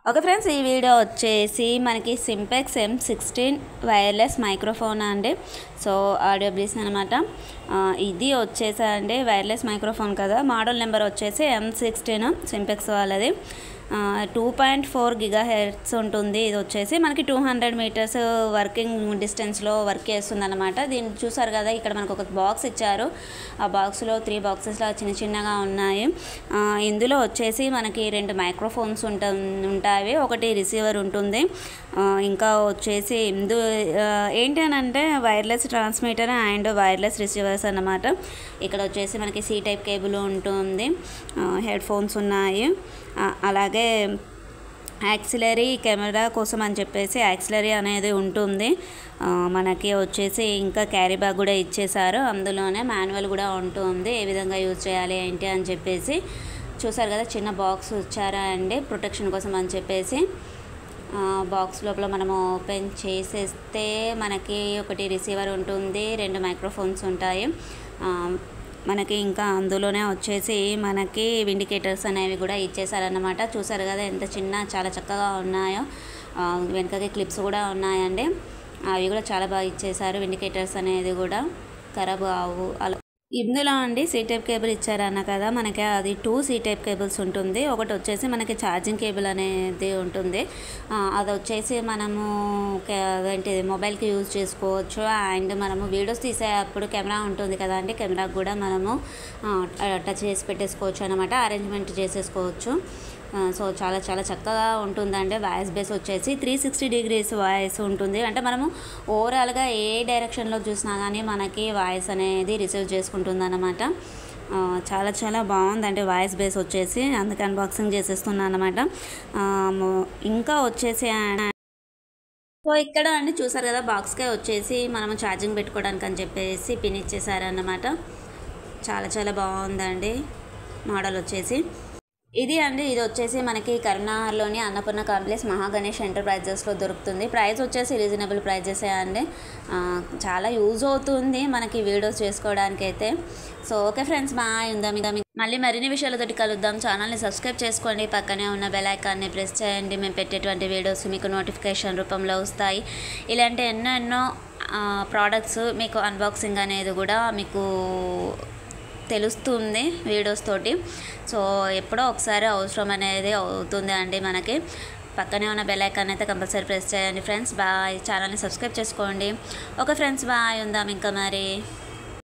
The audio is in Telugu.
ఓకే ఫ్రెండ్స్ ఈ వీడియో వచ్చేసి మనకి Simpex M sixteen wireless microphone అండి సో ఆడియో బ్లీస్ అనమాట ఇది వచ్చేసి అండి వైర్లెస్ మైక్రోఫోన్ కదా మోడల్ నెంబర్ వచ్చేసి ఎం సిక్స్టీన్ సింపెక్స్ వాళ్ళది two point four gigahertz ఉంటుంది ఇది వచ్చేసి మనకి టూ హండ్రెడ్ మీటర్స్ వర్కింగ్ డిస్టెన్స్లో వర్క్ చేస్తుంది అనమాట దీన్ని చూసారు కదా ఇక్కడ మనకు ఒక బాక్స్ ఇచ్చారు ఆ బాక్స్లో త్రీ బాక్సెస్లో చిన్న చిన్నగా ఉన్నాయి ఆ, ఇందులో వచ్చేసి మనకి రెండు మైక్రోఫోన్స్ ఉంట ఉంటాయి ఒకటి రిసీవర్ ఉంటుంది ఆ, ఇంకా వచ్చేసి ఇందు ఆ, ఏంటి అని అంటే wireless transmitter and wireless receivers అన్నమాట ఇక్కడ వచ్చేసి మనకి సి టైప్ కేబుల్ ఉంటుంది హెడ్ ఫోన్స్ ఉన్నాయి ఆ, అలాగే యాక్సిలరీ కెమెరా కోసం అని చెప్పేసి యాక్సిలరీ అనేది ఉంటుంది ఆ, మనకి వచ్చేసి ఇంకా క్యారీ బ్యాగ్ కూడా ఇచ్చేసారు అందులోనే మాన్యువల్ కూడా ఉంటుంది ఏ విధంగా యూజ్ చేయాలి ఏంటి అని చెప్పేసి చూసారు కదా చిన్న బాక్స్ ఇచ్చారా అండి ప్రొటెక్షన్ కోసం అని చెప్పేసి ఆ, బాక్స్ లోపల మనం ఓపెన్ చేసేస్తే మనకి ఒకటి రిసీవర్ ఉంటుంది రెండు మైక్రోఫోన్స్ ఉంటాయి ఆ, మనకి ఇంకా అందులోనే వచ్చేసి మనకి విండికేటర్స్ అనేవి కూడా ఇచ్చేసారన్నమాట చూసారు కదా ఎంత చిన్న చాలా చక్కగా ఉన్నాయో ఆ, వెనకకి క్లిప్స్ కూడా ఉన్నాయండి అవి కూడా చాలా బాగా ఇచ్చేసారు విండికేటర్స్ అనేది కూడా ఖరాబ్ కావు అలా ఇందులో అండి సీ టైప్ కేబుల్ ఇచ్చారన్న కదా మనకి అది టూ సీ టైప్ కేబుల్స్ ఉంటుంది ఒకటి వచ్చేసి మనకి ఛార్జింగ్ కేబుల్ అనేది ఉంటుంది ఆ, అది వచ్చేసి మనము కే- ఏంటిది మొబైల్కి యూజ్ చేసుకోవచ్చు అండ్ మనము వీడియోస్ తీసేటప్పుడు కెమెరా ఉంటుంది కదా అండి కెమెరాకి కూడా మనము ఆ, టచ్ చేసి పెట్టేసుకోవచ్చు అనమాట అరేంజ్మెంట్ చేసేసుకోవచ్చు ఆ, సో చాలా చాలా చక్కగా ఉంటుందండి వాయిస్ బేస్ వచ్చేసి త్రీ సిక్స్టీ డిగ్రీస్ వాయిస్ ఉంటుంది అంటే మనము ఓవరాల్గా ఏ డైరెక్షన్లో చూసినా కానీ మనకి వాయిస్ అనేది రిసీవ్ చేసుకుంటుంది అనమాట చాలా చాలా బాగుందండి వాయిస్ బేస్ వచ్చేసి అందుకే అన్బాక్సింగ్ చేసేస్తున్నాను అనమాట ఇంకా వచ్చేసి ఆ- సో ఇక్కడ అండి చూసారు కదా బాక్స్కే వచ్చేసి మనము ఛార్జింగ్ పెట్టుకోవడానికి అని చెప్పేసి పిన్ ఇచ్చేసారన్నమాట చాలా చాలా బాగుందండి మోడల్ వచ్చేసి ఇది అండి ఇది వచ్చేసి మనకి కరీంనగర్లోని అన్నపూర్ణ కాంప్లెక్స్ మహాగణేష్ ఎంటర్ప్రైజెస్లో దొరుకుతుంది ప్రైస్ వచ్చేసి రీజనబుల్ ప్రైజెసే అండి ఆ, చాలా యూజ్ అవుతుంది మనకి వీడియోస్ చేసుకోవడానికి అయితే సో ఓకే ఫ్రెండ్స్ బాయ్ ఉందాం ఇంకా మళ్ళీ మరిన్ని విషయాలతోటి కలుద్దాం ఛానల్ని సబ్స్క్రైబ్ చేసుకోండి పక్కనే ఉన్న బెల్ ఐకాన్ని ప్రెస్ చేయండి మేము పెట్టేటువంటి వీడియోస్ మీకు నోటిఫికేషన్ రూపంలో వస్తాయి ఇలాంటి ఎన్నో ఎన్నో ప్రోడక్ట్స్ మీకు అన్బాక్సింగ్ అనేది కూడా మీకు తెలుస్తుంది వీడియోస్ తోటి సో ఎప్పుడో ఒకసారి అవసరం అనేది అవుతుంది అండి మనకి పక్కనే ఉన్న బెల్ ఐకాన్ అయితే కంపల్సరీ ప్రెస్ చేయండి ఫ్రెండ్స్ బాయ్ ఛానల్ని సబ్స్క్రైబ్ చేసుకోండి ఓకే ఫ్రెండ్స్ బాయ్ ఉందాం ఇంకా మరి